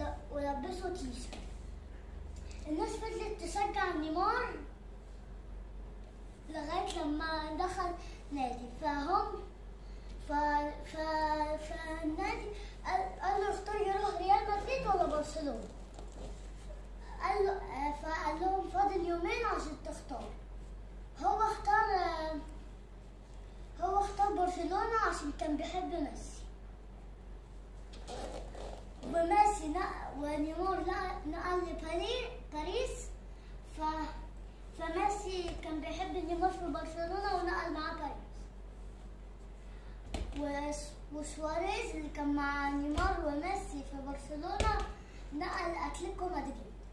ول- ولبسه تيشيرت الناس فضلت تشجع نيمار لغاية لما دخل نادي فهم ف... ف... فالنادي قال قال له اختار يروح ريال مدريد ولا برشلونة قال له آه، فقال لهم فاضل يومين عشان تختار هو اختار آه، هو اختار برشلونة عشان كان بيحب ميسي وميسي نق- ونيمار نق- نقل لباريس باريس ف فميسي كان بيحب نيمار في برشلونة ونقل معاه باريس وس- وسواريز اللي كان مع نيمار وميسي في برشلونة نقل اتلتيكو مدريد